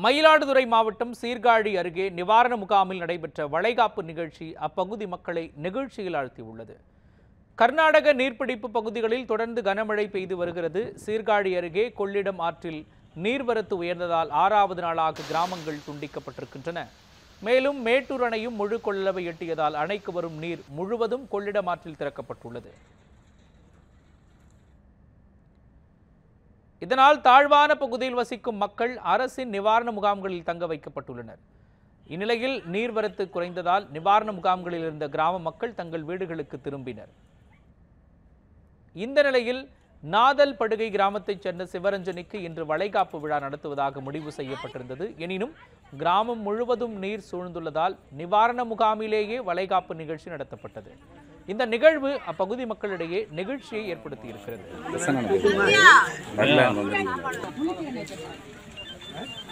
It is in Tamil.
மயிலாடுதுறை மாவட்டம் சீர்காழி அருகே நிவாரண முகாமில் நடைபெற்ற வளைகாப்பு நிகழ்ச்சி அப்பகுதி மக்களை நெகிழ்ச்சியில் ஆழ்த்தியுள்ளது கர்நாடக நீர்பிடிப்பு பகுதிகளில் தொடர்ந்து கனமழை பெய்து வருகிறது சீர்காழி அருகே கொள்ளிடம் ஆற்றில் நீர்வரத்து உயர்ந்ததால் ஆறாவது நாளாக கிராமங்கள் துண்டிக்கப்பட்டிருக்கின்றன மேலும் மேட்டூர் அணையும் முழு கொள்ளளவை எட்டியதால் அணைக்கு வரும் நீர் முழுவதும் கொள்ளிடம் ஆற்றில் திறக்கப்பட்டுள்ளது இதனால் தாழ்வான பகுதியில் வசிக்கும் மக்கள் அரசின் நிவாரண முகாம்களில் தங்க வைக்கப்பட்டுள்ளனர் இந்நிலையில் நீர்வரத்து குறைந்ததால் நிவாரண முகாம்களில் இருந்த கிராம மக்கள் தங்கள் வீடுகளுக்கு திரும்பினர் இந்த நிலையில் நாதல் படுகை கிராமத்தைச் சேர்ந்த சிவரஞ்சனிக்கு இன்று வளைகாப்பு விழா நடத்துவதாக முடிவு செய்யப்பட்டிருந்தது எனினும் கிராமம் முழுவதும் நீர் சூழ்ந்துள்ளதால் நிவாரண முகாமிலேயே வளைகாப்பு நிகழ்ச்சி நடத்தப்பட்டது இந்த நிகழ்வு அப்பகுதி மக்களிடையே நெகிழ்ச்சியை ஏற்படுத்தியிருக்கிறது நல்ல